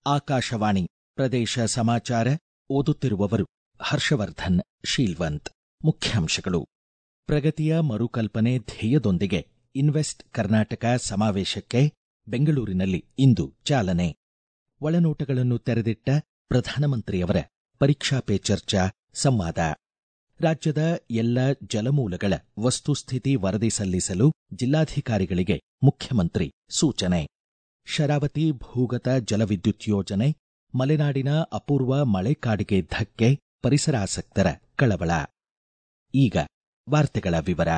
ಆಕಾಶವಾಣಿ ಪ್ರದೇಶ ಸಮಾಚಾರ ಓದುತ್ತಿರುವವರು ಹರ್ಷವರ್ಧನ್ ಶೀಲ್ವಂತ್ ಮುಖ್ಯಾಂಶಗಳು ಪ್ರಗತಿಯ ಮರುಕಲ್ಪನೆ ಧ್ಯೇಯದೊಂದಿಗೆ ಇನ್ವೆಸ್ಟ್ ಕರ್ನಾಟಕ ಸಮಾವೇಶಕ್ಕೆ ಬೆಂಗಳೂರಿನಲ್ಲಿ ಇಂದು ಚಾಲನೆ ಒಳನೋಟಗಳನ್ನು ತೆರೆದಿಟ್ಟ ಪ್ರಧಾನಮಂತ್ರಿಯವರ ಪರೀಕ್ಷಾ ಪೇ ಚರ್ಚಾ ಸಂವಾದ ರಾಜ್ಯದ ಎಲ್ಲ ಜಲಮೂಲಗಳ ವಸ್ತುಸ್ಥಿತಿ ವರದಿ ಸಲ್ಲಿಸಲು ಜಿಲ್ಲಾಧಿಕಾರಿಗಳಿಗೆ ಮುಖ್ಯಮಂತ್ರಿ ಸೂಚನೆ ಶರಾವತಿ ಭೂಗತ ಜಲವಿದ್ಯುತ್ ಯೋಜನೆ ಮಲೆನಾಡಿನ ಅಪೂರ್ವ ಮಳೆಕಾಡಿಗೆ ಧಕ್ಕೆ ಪರಿಸರಾಸಕ್ತರ ಕಳವಳ ಈಗ ವಾರ್ತೆಗಳ ವಿವರ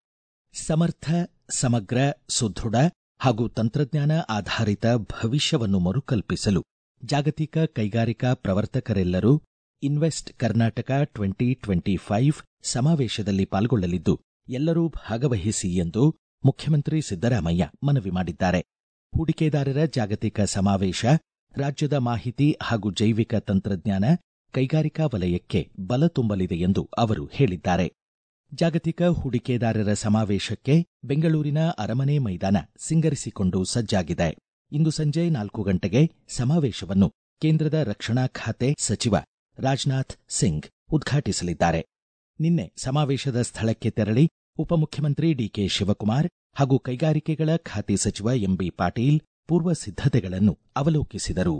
ಸಮರ್ಥ ಸಮಗ್ರ ಸುದೃಢ ಹಾಗೂ ತಂತ್ರಜ್ಞಾನ ಆಧಾರಿತ ಭವಿಷ್ಯವನ್ನು ಮರುಕಲ್ಪಿಸಲು ಜಾಗತಿಕ ಕೈಗಾರಿಕಾ ಪ್ರವರ್ತಕರೆಲ್ಲರೂ invest Karnataka twenty twenty five ಸಮಾವೇಶದಲ್ಲಿ ಪಾಲ್ಗೊಳ್ಳಲಿದ್ದು ಎಲ್ಲರೂ ಭಾಗವಹಿಸಿ ಎಂದು ಮುಖ್ಯಮಂತ್ರಿ ಸಿದ್ದರಾಮಯ್ಯ ಮನವಿ ಮಾಡಿದ್ದಾರೆ ಹೂಡಿಕೆದಾರರ ಜಾಗತಿಕ ಸಮಾವೇಶ ರಾಜ್ಯದ ಮಾಹಿತಿ ಹಾಗೂ ಜೈವಿಕ ತಂತ್ರಜ್ಞಾನ ಕೈಗಾರಿಕಾ ವಲಯಕ್ಕೆ ಬಲ ತುಂಬಲಿದೆ ಎಂದು ಅವರು ಹೇಳಿದ್ದಾರೆ ಜಾಗತಿಕ ಹೂಡಿಕೆದಾರರ ಸಮಾವೇಶಕ್ಕೆ ಬೆಂಗಳೂರಿನ ಅರಮನೆ ಮೈದಾನ ಸಿಂಗರಿಸಿಕೊಂಡು ಸಜ್ಜಾಗಿದೆ ಇಂದು ಸಂಜೆ ನಾಲ್ಕು ಗಂಟೆಗೆ ಸಮಾವೇಶವನ್ನು ಕೇಂದ್ರದ ರಕ್ಷಣಾ ಖಾತೆ ಸಚಿವ ರಾಜನಾಥ್ ಸಿಂಗ್ ಉದ್ಘಾಟಿಸಲಿದ್ದಾರೆ ನಿನ್ನೆ ಸಮಾವೇಶದ ಸ್ಥಳಕ್ಕೆ ತೆರಳಿ ಉಪಮುಖ್ಯಮಂತ್ರಿ ಡಿಕೆ ಶಿವಕುಮಾರ್ ಹಾಗೂ ಕೈಗಾರಿಕೆಗಳ ಖಾತೆ ಸಚಿವ ಎಂಬಿ ಪಾಟೀಲ್ ಪೂರ್ವ ಸಿದ್ಧತೆಗಳನ್ನು ಅವಲೋಕಿಸಿದರು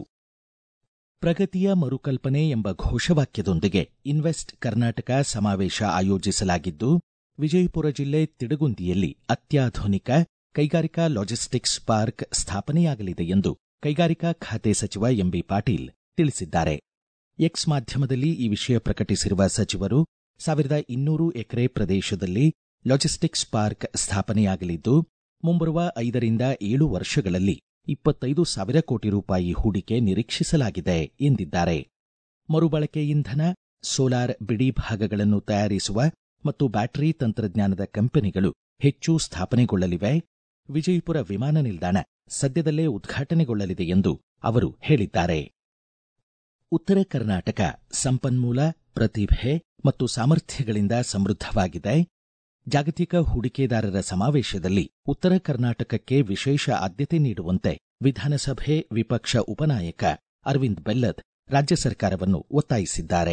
ಪ್ರಗತಿಯ ಮರುಕಲ್ಪನೆ ಎಂಬ ಘೋಷವಾಕ್ಯದೊಂದಿಗೆ ಇನ್ವೆಸ್ಟ್ ಕರ್ನಾಟಕ ಸಮಾವೇಶ ಆಯೋಜಿಸಲಾಗಿದ್ದು ವಿಜಯಪುರ ಜಿಲ್ಲೆ ತಿಡಗುಂದಿಯಲ್ಲಿ ಅತ್ಯಾಧುನಿಕ ಕೈಗಾರಿಕಾ ಲಾಜಿಸ್ಟಿಕ್ಸ್ ಪಾರ್ಕ್ ಸ್ಥಾಪನೆಯಾಗಲಿದೆ ಎಂದು ಕೈಗಾರಿಕಾ ಖಾತೆ ಸಚಿವ ಎಂಬಿ ಪಾಟೀಲ್ ತಿಳಿಸಿದ್ದಾರೆ ಎಕ್ಸ್ ಮಾಧ್ಯಮದಲ್ಲಿ ಈ ವಿಷಯ ಪ್ರಕಟಿಸಿರುವ ಸಚಿವರು ಸಾವಿರದ ಇನ್ನೂರು ಎಕರೆ ಪ್ರದೇಶದಲ್ಲಿ ಲಾಜಿಸ್ಟಿಕ್ಸ್ ಪಾರ್ಕ್ ಸ್ಥಾಪನೆಯಾಗಲಿದ್ದು ಮುಂಬರುವ ಐದರಿಂದ ಏಳು ವರ್ಷಗಳಲ್ಲಿ ಇಪ್ಪತ್ತೈದು ಸಾವಿರ ಕೋಟಿ ರೂಪಾಯಿ ಹೂಡಿಕೆ ನಿರೀಕ್ಷಿಸಲಾಗಿದೆ ಎಂದಿದ್ದಾರೆ ಮರುಬಳಕೆ ಇಂಧನ ಸೋಲಾರ್ ಬಿಡಿ ಭಾಗಗಳನ್ನು ತಯಾರಿಸುವ ಮತ್ತು ಬ್ಯಾಟರಿ ತಂತ್ರಜ್ಞಾನದ ಕಂಪನಿಗಳು ಹೆಚ್ಚು ಸ್ಥಾಪನೆಗೊಳ್ಳಲಿವೆ ವಿಜಯಪುರ ವಿಮಾನ ನಿಲ್ದಾಣ ಸದ್ಯದಲ್ಲೇ ಉದ್ಘಾಟನೆಗೊಳ್ಳಲಿದೆ ಎಂದು ಅವರು ಹೇಳಿದ್ದಾರೆ ಉತ್ತರ ಕರ್ನಾಟಕ ಸಂಪನ್ಮೂಲ ಪ್ರತಿಭೆ ಮತ್ತು ಸಾಮರ್ಥ್ಯಗಳಿಂದ ಸಮೃದ್ಧವಾಗಿದೆ ಜಾಗತಿಕ ಹೂಡಿಕೆದಾರರ ಸಮಾವೇಶದಲ್ಲಿ ಉತ್ತರ ಕರ್ನಾಟಕಕ್ಕೆ ವಿಶೇಷ ಆದ್ಯತೆ ನೀಡುವಂತೆ ವಿಧಾನಸಭೆ ವಿಪಕ್ಷ ಉಪನಾಯಕ ಅರವಿಂದ್ ಬೆಲ್ಲದ್ ರಾಜ್ಯ ಸರ್ಕಾರವನ್ನು ಒತ್ತಾಯಿಸಿದ್ದಾರೆ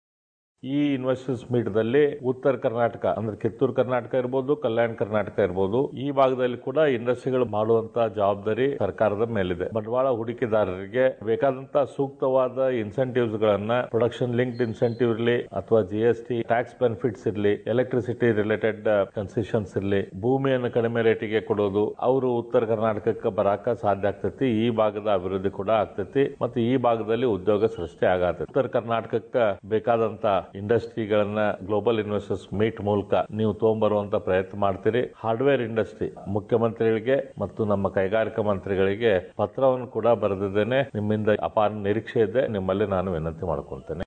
ಈ ಇನ್ವೆಸ್ಟರ್ಸ್ ಮೀಟ್ದಲ್ಲಿ ಉತ್ತರ ಕರ್ನಾಟಕ ಅಂದ್ರೆ ಕಿತ್ತೂರು ಕರ್ನಾಟಕ ಇರ್ಬೋದು ಕಲ್ಯಾಣ ಕರ್ನಾಟಕ ಇರ್ಬೋದು ಈ ಭಾಗದಲ್ಲಿ ಕೂಡ ಇಂಡಸ್ಟ್ರಿಗಳು ಮಾಡುವಂತ ಜವಾಬ್ದಾರಿ ಸರ್ಕಾರದ ಮೇಲಿದೆ ಬಂಡವಾಳ ಹೂಡಿಕೆದಾರರಿಗೆ ಬೇಕಾದಂತ ಸೂಕ್ತವಾದ ಇನ್ಸೆಂಟಿವ್ಸ್ ಗಳನ್ನ ಪ್ರೊಡಕ್ಷನ್ ಲಿಂಕ್ಡ್ ಇನ್ಸೆಂಟಿವ್ ಇರಲಿ ಅಥವಾ G S T tax benefits ಇರಲಿ ಎಲೆಕ್ಟ್ರಿಸಿಟಿ ರಿಲೇಟೆಡ್ ಕನ್ಸೆಷನ್ಸ್ ಇರಲಿ ಭೂಮಿಯನ್ನು ಕಡಿಮೆ ರೇಟಿಗೆ ಕೊಡೋದು ಅವರು ಉತ್ತರ ಕರ್ನಾಟಕಕ್ಕೆ ಬರಾಕ ಸಾಧ್ಯ ಆಗ್ತೈತಿ ಈ ಭಾಗದ ಅಭಿವೃದ್ಧಿ ಕೂಡ ಆಗ್ತೈತಿ ಮತ್ತು ಈ ಭಾಗದಲ್ಲಿ ಉದ್ಯೋಗ ಸೃಷ್ಟಿ ಆಗತ್ತೆ ಉತ್ತರ ಕರ್ನಾಟಕಕ್ಕೆ ಬೇಕಾದಂತ ಇಂಡಸ್ಟ್ರಿಗಳನ್ನ ಗ್ಲೋಬಲ್ ಇನ್ವೆಸ್ಟರ್ಸ್ ಮೀಟ್ ಮೂಲಕ ನೀವು ತಗೊಂಡ್ಬರುವಂತ ಪ್ರಯತ್ನ ಮಾಡ್ತೀರಿ ಹಾರ್ಡ್ವೇರ್ ಇಂಡಸ್ಟ್ರಿ ಮುಖ್ಯಮಂತ್ರಿಗಳಿಗೆ ಮತ್ತು ನಮ್ಮ ಕೈಗಾರಿಕಾ ಮಂತ್ರಿಗಳಿಗೆ ಪತ್ರವನ್ನು ಕೂಡ ಬರೆದಿದ್ದೇನೆ ನಿಮ್ಮಿಂದ ಅಪಾರ ನಿರೀಕ್ಷೆ ಇದೆ ನಿಮ್ಮಲ್ಲಿ ನಾನು ವಿನಂತಿ ಮಾಡ್ಕೊಳ್ತೇನೆ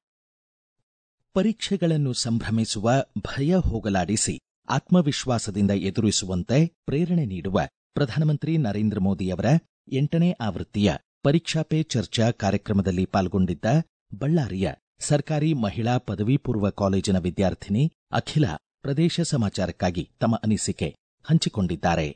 ಪರೀಕ್ಷೆಗಳನ್ನು ಸಂಭ್ರಮಿಸುವ ಭಯ ಹೋಗಲಾಡಿಸಿ ಆತ್ಮವಿಶ್ವಾಸದಿಂದ ಎದುರಿಸುವಂತೆ ಪ್ರೇರಣೆ ನೀಡುವ ಪ್ರಧಾನಮಂತ್ರಿ ನರೇಂದ್ರ ಮೋದಿಯವರ ಎಂಟನೇ ಆವೃತ್ತಿಯ ಪರೀಕ್ಷಾ ಪೇ ಚರ್ಚಾ ಕಾರ್ಯಕ್ರಮದಲ್ಲಿ ಪಾಲ್ಗೊಂಡಿದ್ದ ಬಳ್ಳಾರಿಯ ಸರ್ಕಾರಿ ಮಹಿಳಾ ಪದವಿ ಪೂರ್ವ ಕಾಲೇಜಿನ ವಿದ್ಯಾರ್ಥಿನಿ ಅಖಿಲ ಪ್ರದೇಶ ಸಮಾಚಾರಕ್ಕಾಗಿ ತಮ್ಮ ಅನಿಸಿಕೆ ಹಂಚಿಕೊಂಡಿದ್ದಾರೆ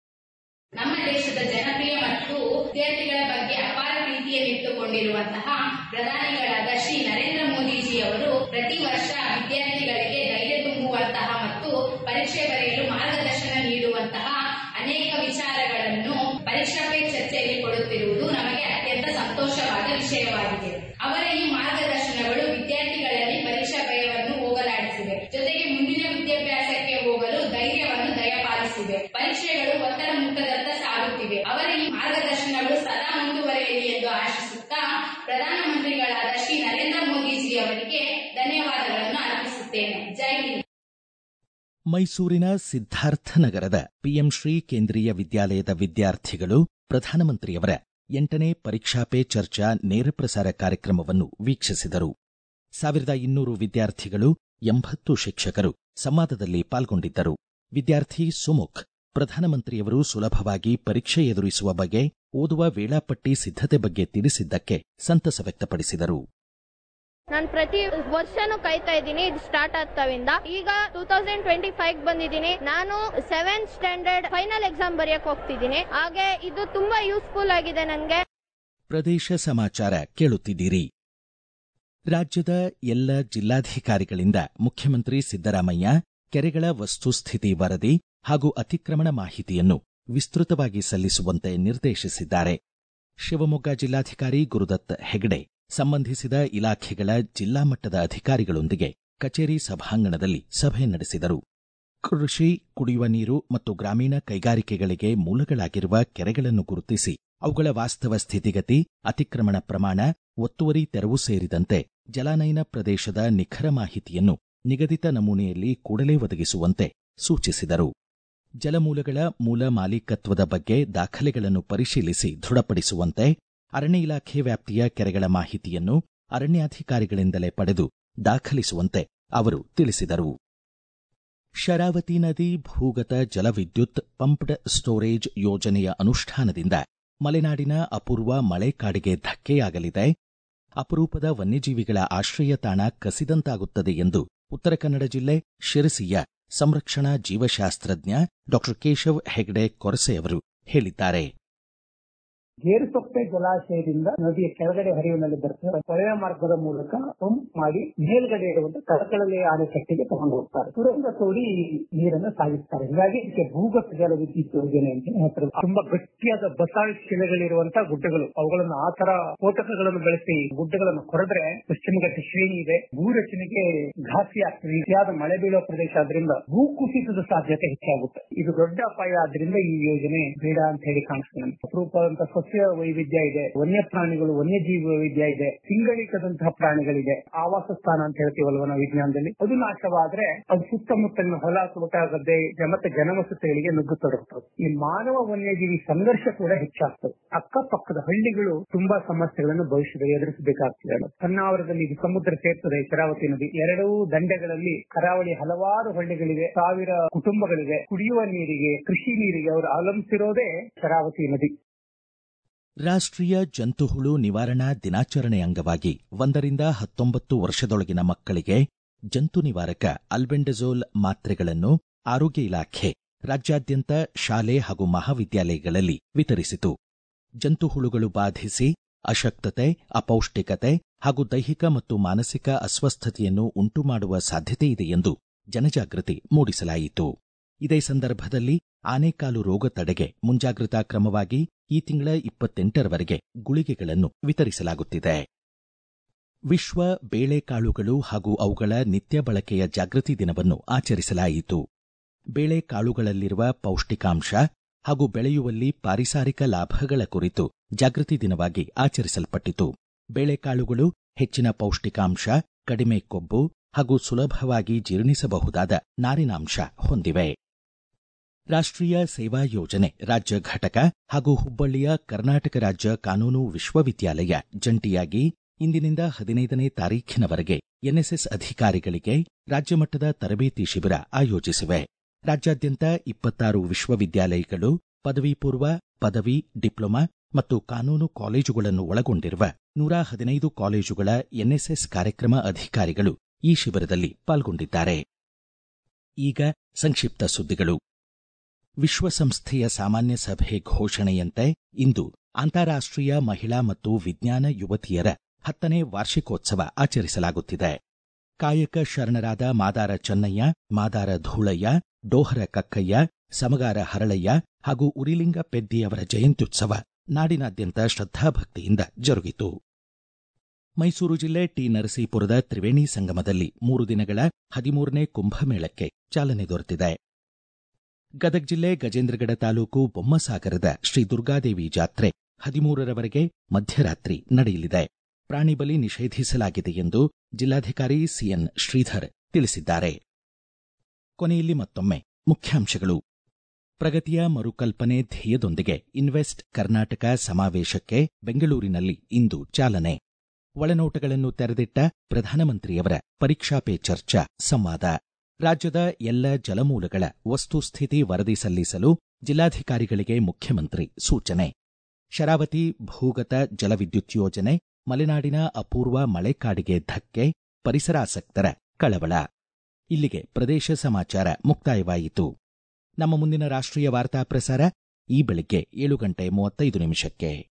ನಮ್ಮ ದೇಶದ ಜನಪ್ರಿಯ ಮತ್ತು ವಿದ್ಯಾರ್ಥಿಗಳ ಬಗ್ಗೆ ಅಪಾರ ಪ್ರೀತಿಯನ್ನಿಟ್ಟುಕೊಂಡಿರುವಂತಹ ಪ್ರಧಾನಿಗಳಾದ ಶ್ರೀ ನರೇಂದ್ರ ಮೋದಿಜಿ ಅವರು ಪ್ರತಿ ವರ್ಷ ವಿದ್ಯಾರ್ಥಿಗಳಿಗೆ ಧೈರ್ಯ ತುಂಬುವಂತಹ ಮತ್ತು ಪರೀಕ್ಷೆ ಬರೆಯಲು ಮಾರ್ಗದರ್ಶನ ನೀಡುವಂತಹ ಅನೇಕ ವಿಚಾರಗಳನ್ನು ಪರೀಕ್ಷಾ ಪೇ ಚರ್ಚೆಯಲ್ಲಿ ಕೊಡುತ್ತಿರುವುದು ನಮಗೆ ಅತ್ಯಂತ ಸಂತೋಷವಾದ ವಿಷಯವಾಗಿದೆ ಅವರ ಈ ಮಾರ್ಗದರ್ಶನಗಳು ವಿದ್ಯಾರ್ಥಿಗಳಲ್ಲಿ ಪರೀಕ್ಷಾ ಭಯವನ್ನು ಹೋಗಲಾಡಿಸಿವೆ ಜೊತೆಗೆ ಮುಂದಿನ ವಿದ್ಯಾಭ್ಯಾಸಕ್ಕೆ ಹೋಗಲು ಧೈರ್ಯವನ್ನು ದಯಪಾಲಿಸಿವೆ ಪರೀಕ್ಷೆಗಳು ಒತ್ತಡ ಮುಕ್ತದತ್ತ ಸಾಗುತ್ತಿವೆ ಅವರ ಈ ಮಾರ್ಗದರ್ಶನಗಳು ಸದಾ ಮುಂದುವರೆಯಲಿ ಎಂದು ಆಶಿಸುತ್ತಾ ಪ್ರಧಾನಮಂತ್ರಿಗಳಾದ ಶ್ರೀ ನರೇಂದ್ರ ಮೋದಿಜಿ ಅವರಿಗೆ ಧನ್ಯವಾದಗಳನ್ನು ಅರ್ಪಿಸುತ್ತೇನೆ ಜೈ ಹಿಂದ್ ಮೈಸೂರಿನ ಸಿದ್ಧಾರ್ಥನಗರದ ಪಿಎಂ ಶ್ರೀ ಕೇಂದ್ರೀಯ ವಿದ್ಯಾಲಯದ ವಿದ್ಯಾರ್ಥಿಗಳು ಪ್ರಧಾನಮಂತ್ರಿಯವರ ಎಂಟನೇ ಪರೀಕ್ಷಾ ಪೇ ಚರ್ಚಾ ನೇರ ಪ್ರಸಾರ ಕಾರ್ಯಕ್ರಮವನ್ನು ವೀಕ್ಷಿಸಿದರು ಸಾವಿರದ ಇನ್ನೂರು ವಿದ್ಯಾರ್ಥಿಗಳು ಎಂಬತ್ತು ಶಿಕ್ಷಕರು ಸಂವಾದದಲ್ಲಿ ಪಾಲ್ಗೊಂಡಿದ್ದರು ವಿದ್ಯಾರ್ಥಿ ಸುಮುಖ್ ಪ್ರಧಾನಮಂತ್ರಿಯವರು ಸುಲಭವಾಗಿ ಪರೀಕ್ಷೆ ಎದುರಿಸುವ ಬಗ್ಗೆ ಓದುವ ವೇಳಾಪಟ್ಟಿ ಸಿದ್ಧತೆ ಬಗ್ಗೆ ತಿಳಿಸಿದ್ದಕ್ಕೆ ಸಂತಸ ವ್ಯಕ್ತಪಡಿಸಿದರು ನಾನು ಪ್ರತಿ ವರ್ಷನೂ ಕಾಯ್ತಾ ಇದ್ದೀನಿ ಇದು ಸ್ಟಾರ್ಟ್ ಆಗ್ತಾವಿಂದ ಈಗ ಟೂ ತೌಸಂಡ್ ಟ್ವೆಂಟಿ ಫೈವ್ ಬಂದಿದ್ದೀನಿ ನಾನು ಸೆವೆಂತ್ ಸ್ಟ್ಯಾಂಡರ್ಡ್ ಫೈನಲ್ ಎಕ್ಸಾಮ್ ಬರೆಯಕ್ ಹೋಗ್ತಿದ್ದೀನಿ ಹಾಗೆ ಇದು ತುಂಬಾ ಯೂಸ್ಫುಲ್ ಆಗಿದೆ ನನಗೆ ಪ್ರದೇಶ ಸಮಾಚಾರ ಕೇಳುತ್ತಿದ್ದೀರಿ ರಾಜ್ಯದ ಎಲ್ಲ ಜಿಲ್ಲಾಧಿಕಾರಿಗಳಿಂದ ಮುಖ್ಯಮಂತ್ರಿ ಸಿದ್ದರಾಮಯ್ಯ ಕೆರೆಗಳ ವಸ್ತುಸ್ಥಿತಿ ವರದಿ ಹಾಗೂ ಅತಿಕ್ರಮಣ ಮಾಹಿತಿಯನ್ನು ವಿಸ್ತೃತವಾಗಿ ಸಲ್ಲಿಸುವಂತೆ ನಿರ್ದೇಶಿಸಿದ್ದಾರೆ ಶಿವಮೊಗ್ಗ ಜಿಲ್ಲಾಧಿಕಾರಿ ಗುರುದತ್ ಹೆಗಡೆ ಸಂಬಂಧಿಸಿದ ಇಲಾಖೆಗಳ ಜಿಲ್ಲಾ ಮಟ್ಟದ ಅಧಿಕಾರಿಗಳೊಂದಿಗೆ ಕಚೇರಿ ಸಭಾಂಗಣದಲ್ಲಿ ಸಭೆ ನಡೆಸಿದರು ಕೃಷಿ ಕುಡಿಯುವ ನೀರು ಮತ್ತು ಗ್ರಾಮೀಣ ಕೈಗಾರಿಕೆಗಳಿಗೆ ಮೂಲಗಳಾಗಿರುವ ಕೆರೆಗಳನ್ನು ಗುರುತಿಸಿ ಅವುಗಳ ವಾಸ್ತವ ಸ್ಥಿತಿಗತಿ ಅತಿಕ್ರಮಣ ಪ್ರಮಾಣ ಒತ್ತುವರಿ ತೆರವು ಸೇರಿದಂತೆ ಜಲಾನಯನ ಪ್ರದೇಶದ ನಿಖರ ಮಾಹಿತಿಯನ್ನು ನಿಗದಿತ ನಮೂನೆಯಲ್ಲಿ ಕೂಡಲೇ ಒದಗಿಸುವಂತೆ ಸೂಚಿಸಿದರು ಜಲಮೂಲಗಳ ಮೂಲ ಮಾಲೀಕತ್ವದ ಬಗ್ಗೆ ದಾಖಲೆಗಳನ್ನು ಪರಿಶೀಲಿಸಿ ದೃಢಪಡಿಸುವಂತೆ ಅರಣ್ಯ ಇಲಾಖೆ ವ್ಯಾಪ್ತಿಯ ಕೆರೆಗಳ ಮಾಹಿತಿಯನ್ನು ಅರಣ್ಯಾಧಿಕಾರಿಗಳಿಂದಲೇ ಪಡೆದು ದಾಖಲಿಸುವಂತೆ ಅವರು ತಿಳಿಸಿದರು ಶರಾವತಿ ನದಿ ಭೂಗತ ಜಲವಿದ್ಯುತ್ ಪಂಪ್ಡ್ ಸ್ಟೋರೇಜ್ ಯೋಜನೆಯ ಅನುಷ್ಠಾನದಿಂದ ಮಲೆನಾಡಿನ ಅಪೂರ್ವ ಮಳೆಕಾಡಿಗೆ ಧಕ್ಕೆಯಾಗಲಿದೆ ಅಪರೂಪದ ವನ್ಯಜೀವಿಗಳ ಆಶ್ರಯ ತಾಣ ಕಸಿದಂತಾಗುತ್ತದೆ ಎಂದು ಉತ್ತರ ಕನ್ನಡ ಜಿಲ್ಲೆ ಶಿರಸಿಯ ಸಂರಕ್ಷಣಾ ಜೀವಶಾಸ್ತ್ರಜ್ಞ ಡಾ ಕೇಶವ್ ಹೆಗ್ಡೆ ಕೊರಸೆ ಅವರು ಹೇಳಿದ್ದಾರೆ ಗೇರುಸೊಪ್ಪೆ ಜಲಾಶಯದಿಂದ ನದಿಯ ಕೆಳಗಡೆ ಹರಿವಿನಲ್ಲಿ ಬರ್ತದೆ ಕೊಳವೆ ಮಾರ್ಗದ ಮೂಲಕ ಪಂಪ್ ಮಾಡಿ ಮೇಲ್ಗಡೆ ಇರುವಂತ ಕಳಕಳಲೆ ಆಣೆಕಟ್ಟಿಗೆ ತಗೊಂಡು ಹೋಗ್ತಾರೆ ಸುರಂಗ ತೋಡಿ ನೀರನ್ನು ಸಾಗಿಸ್ತಾರೆ ಹೀಗಾಗಿ ಇದಕ್ಕೆ ಭೂಗತ ಜಲ ವಿದ್ಯುತ್ ಯೋಜನೆ ಅಂತ ಹೇಳ್ತಾರೆ ತುಂಬಾ ಗಟ್ಟಿಯಾದ ಬಸಾಲ್ಟ್ ಶಿಲೆಗಳಿರುವಂತಹ ಗುಡ್ಡಗಳು ಅವುಗಳನ್ನು ಆ ತರ ಸ್ಫೋಟಕಗಳನ್ನು ಬಳಸಿ ಗುಡ್ಡಗಳನ್ನು ಕೊರೆದ್ರೆ ಪಶ್ಚಿಮಘಟ್ಟ ಶ್ರೇಣಿ ಇದೆ ಭೂ ರಚನೆಗೆ ಘಾಸಿ ಆಗ್ತದೆ ರೀತಿಯಾದ ಮಳೆ ಬೀಳುವ ಪ್ರದೇಶ ಆದ್ರಿಂದ ಭೂ ಕುಸಿತದ ಸಾಧ್ಯತೆ ಹೆಚ್ಚಾಗುತ್ತೆ ಇದು ದೊಡ್ಡ ಅಪಾಯ ಆದ್ರಿಂದ ಈ ಯೋಜನೆ ಬೇಡ ಅಂತ ಹೇಳಿ ಕಾಣಿಸ್ತದೆ ಅಪರೂಪದಂತ ಸಸ್ಯ ವೈವಿಧ್ಯ ಇದೆ ವನ್ಯ ಪ್ರಾಣಿಗಳು ವನ್ಯಜೀವಿ ವೈವಿಧ್ಯ ಇದೆ ಸಿಂಗಳಿಕದಂತಹ ಪ್ರಾಣಿಗಳಿದೆ ಆವಾಸ ಸ್ಥಾನ ಅಂತ ಹೇಳ್ತೀವಲ್ವ ನಾವು ವಿಜ್ಞಾನದಲ್ಲಿ ಅದು ನಾಶವಾದ್ರೆ ಅದು ಸುತ್ತಮುತ್ತಲಿನ ಹೊಲ ತೋಟ ಗದ್ದೆ ಮತ್ತೆ ಜನವಸತಿಗಳಿಗೆ ನುಗ್ಗತೊಡಗುತ್ತದೆ ಈ ಮಾನವ ವನ್ಯಜೀವಿ ಸಂಘರ್ಷ ಕೂಡ ಹೆಚ್ಚಾಗ್ತದೆ ಅಕ್ಕಪಕ್ಕದ ಹಳ್ಳಿಗಳು ತುಂಬಾ ಸಮಸ್ಯೆಗಳನ್ನು ಭವಿಷ್ಯದಲ್ಲಿ ಎದುರಿಸಬೇಕಾಗ್ತದೆ ಹೊನ್ನಾವರದಲ್ಲಿ ಇದು ಸಮುದ್ರ ಸೇರ್ತದೆ ಶರಾವತಿ ನದಿ ಎರಡೂ ದಂಡೆಗಳಲ್ಲಿ ಕರಾವಳಿ ಹಲವಾರು ಹಳ್ಳಿಗಳಿವೆ ಸಾವಿರ ಕುಟುಂಬಗಳಿವೆ ಕುಡಿಯುವ ನೀರಿಗೆ ಕೃಷಿ ನೀರಿಗೆ ಅವರು ಅವಲಂಬಿಸಿರೋದೇ ಶರಾವತಿ ನದಿ ರಾಷ್ಟ್ರೀಯ ಜಂತುಹುಳು ನಿವಾರಣಾ ದಿನಾಚರಣೆ ಅಂಗವಾಗಿ ಒಂದರಿಂದ ಹತ್ತೊಂಬತ್ತು ವರ್ಷದೊಳಗಿನ ಮಕ್ಕಳಿಗೆ ಜಂತು ನಿವಾರಕ ಅಲ್ಬೆಂಡಜೋಲ್ ಮಾತ್ರೆಗಳನ್ನು ಆರೋಗ್ಯ ಇಲಾಖೆ ರಾಜ್ಯಾದ್ಯಂತ ಶಾಲೆ ಹಾಗೂ ಮಹಾವಿದ್ಯಾಲಯಗಳಲ್ಲಿ ವಿತರಿಸಿತು ಜಂತುಹುಳುಗಳು ಬಾಧಿಸಿ ಅಶಕ್ತತೆ ಅಪೌಷ್ಟಿಕತೆ ಹಾಗೂ ದೈಹಿಕ ಮತ್ತು ಮಾನಸಿಕ ಅಸ್ವಸ್ಥತೆಯನ್ನು ಉಂಟುಮಾಡುವ ಸಾಧ್ಯತೆಯಿದೆ ಎಂದು ಜನಜಾಗೃತಿ ಮೂಡಿಸಲಾಯಿತು ಇದೇ ಸಂದರ್ಭದಲ್ಲಿ ಆನೆಕಾಲು ರೋಗ ತಡೆಗೆ ಮುಂಜಾಗ್ರತಾ ಕ್ರಮವಾಗಿ ಈ ತಿಂಗಳ ಇಪ್ಪತ್ತೆಂಟರವರೆಗೆ ಗುಳಿಗೆಗಳನ್ನು ವಿತರಿಸಲಾಗುತ್ತಿದೆ ವಿಶ್ವ ಬೇಳೆಕಾಳುಗಳು ಹಾಗೂ ಅವುಗಳ ನಿತ್ಯ ಬಳಕೆಯ ಜಾಗೃತಿ ದಿನವನ್ನು ಆಚರಿಸಲಾಯಿತು ಬೇಳೆಕಾಳುಗಳಲ್ಲಿರುವ ಪೌಷ್ಟಿಕಾಂಶ ಹಾಗೂ ಬೆಳೆಯುವಲ್ಲಿ ಪಾರಿಸಾರಿಕ ಲಾಭಗಳ ಕುರಿತು ಜಾಗೃತಿ ದಿನವಾಗಿ ಆಚರಿಸಲ್ಪಟ್ಟಿತು ಬೇಳೆಕಾಳುಗಳು ಹೆಚ್ಚಿನ ಪೌಷ್ಟಿಕಾಂಶ ಕಡಿಮೆ ಕೊಬ್ಬು ಹಾಗೂ ಸುಲಭವಾಗಿ ಜೀರ್ಣಿಸಬಹುದಾದ ನಾರಿನಾಂಶ ಹೊಂದಿವೆ ರಾಷ್ಟ್ರೀಯ ಸೇವಾ ಯೋಜನೆ ರಾಜ್ಯ ಘಟಕ ಹಾಗೂ ಹುಬ್ಬಳ್ಳಿಯ ಕರ್ನಾಟಕ ರಾಜ್ಯ ಕಾನೂನು ವಿಶ್ವವಿದ್ಯಾಲಯ ಜಂಟಿಯಾಗಿ ಇಂದಿನಿಂದ ಹದಿನೈದನೇ ತಾರೀಖಿನವರೆಗೆ ಎನ್ಎಸ್ಎಸ್ ಅಧಿಕಾರಿಗಳಿಗೆ ರಾಜ್ಯಮಟ್ಟದ ತರಬೇತಿ ಶಿಬಿರ ಆಯೋಜಿಸಿವೆ ರಾಜ್ಯಾದ್ಯಂತ ಇಪ್ಪತ್ತಾರು ವಿಶ್ವವಿದ್ಯಾಲಯಗಳು ಪದವಿ ಪೂರ್ವ ಪದವಿ ಡಿಪ್ಲೊಮಾ ಮತ್ತು ಕಾನೂನು ಕಾಲೇಜುಗಳನ್ನು ಒಳಗೊಂಡಿರುವ ನೂರ ಹದಿನೈದು ಕಾಲೇಜುಗಳ ಎನ್ಎಸ್ಎಸ್ ಕಾರ್ಯಕ್ರಮ ಅಧಿಕಾರಿಗಳು ಈ ಶಿಬಿರದಲ್ಲಿ ಪಾಲ್ಗೊಂಡಿದ್ದಾರೆ ಈಗ ಸಂಕ್ಷಿಪ್ತ ಸುದ್ದಿಗಳು ವಿಶ್ವಸಂಸ್ಥೆಯ ಸಾಮಾನ್ಯ ಸಭೆ ಘೋಷಣೆಯಂತೆ ಇಂದು ಅಂತಾರಾಷ್ಟ್ರೀಯ ಮಹಿಳಾ ಮತ್ತು ವಿಜ್ಞಾನ ಯುವತಿಯರ ಹತ್ತನೇ ವಾರ್ಷಿಕೋತ್ಸವ ಆಚರಿಸಲಾಗುತ್ತಿದೆ ಕಾಯಕ ಶರಣರಾದ ಮಾದಾರ ಚೆನ್ನಯ್ಯ ಮಾದಾರ ಧೂಳಯ್ಯ ಡೋಹರ ಕಕ್ಕಯ್ಯ ಸಮಗಾರ ಹರಳಯ್ಯ ಹಾಗೂ ಉರಿಲಿಂಗ ಪೆದ್ದಿಯವರ ಜಯಂತ್ಯುತ್ಸವ ನಾಡಿನಾದ್ಯಂತ ಶ್ರದ್ಧಾಭಕ್ತಿಯಿಂದ ಜರುಗಿತು ಮೈಸೂರು ಜಿಲ್ಲೆ ಟಿ ನರಸೀಪುರದ ತ್ರಿವೇಣಿ ಸಂಗಮದಲ್ಲಿ ಮೂರು ದಿನಗಳ ಹದಿಮೂರನೇ ಕುಂಭಮೇಳಕ್ಕೆ ಚಾಲನೆ ದೊರೆತಿದೆ ಗದಗ ಜಿಲ್ಲೆ ಗಜೇಂದ್ರಗಡ ತಾಲೂಕು ಬೊಮ್ಮಸಾಗರದ ಶ್ರೀ ದುರ್ಗಾದೇವಿ ಜಾತ್ರೆ ಹದಿಮೂರರವರೆಗೆ ಮಧ್ಯರಾತ್ರಿ ನಡೆಯಲಿದೆ ಪ್ರಾಣಿ ಬಲಿ ನಿಷೇಧಿಸಲಾಗಿದೆ ಎಂದು ಜಿಲ್ಲಾಧಿಕಾರಿ ಸಿಎನ್ ಶ್ರೀಧರ್ ತಿಳಿಸಿದ್ದಾರೆ ಕೊನೆಯಲ್ಲಿ ಮತ್ತೊಮ್ಮೆ ಮುಖ್ಯಾಂಶಗಳು ಪ್ರಗತಿಯ ಮರುಕಲ್ಪನೆ ಧ್ಯೇಯದೊಂದಿಗೆ ಇನ್ವೆಸ್ಟ್ ಕರ್ನಾಟಕ ಸಮಾವೇಶಕ್ಕೆ ಬೆಂಗಳೂರಿನಲ್ಲಿ ಇಂದು ಚಾಲನೆ ಒಳನೋಟಗಳನ್ನು ತೆರೆದಿಟ್ಟ ಪ್ರಧಾನಮಂತ್ರಿಯವರ ಪರೀಕ್ಷಾ ಪೇ ಚರ್ಚಾ ಸಂವಾದ ರಾಜ್ಯದ ಎಲ್ಲ ಜಲಮೂಲಗಳ ವಸ್ತುಸ್ಥಿತಿ ವರದಿ ಸಲ್ಲಿಸಲು ಜಿಲ್ಲಾಧಿಕಾರಿಗಳಿಗೆ ಮುಖ್ಯಮಂತ್ರಿ ಸೂಚನೆ ಶರಾವತಿ ಭೂಗತ ಜಲವಿದ್ಯುತ್ ಯೋಜನೆ ಮಲೆನಾಡಿನ ಅಪೂರ್ವ ಮಳೆಕಾಡಿಗೆ ಧಕ್ಕೆ ಪರಿಸರಾಸಕ್ತರ ಕಳವಳ ಇಲ್ಲಿಗೆ ಪ್ರದೇಶ ಸಮಾಚಾರ ಮುಕ್ತಾಯವಾಯಿತು ನಮ್ಮ ಮುಂದಿನ ರಾಷ್ಟ್ರೀಯ ವಾರ್ತಾ ಪ್ರಸಾರ ಈ ಬೆಳಿಗ್ಗೆ ಏಳು ಗಂಟೆ ಮೂವತ್ತೈದು ನಿಮಿಷಕ್ಕೆ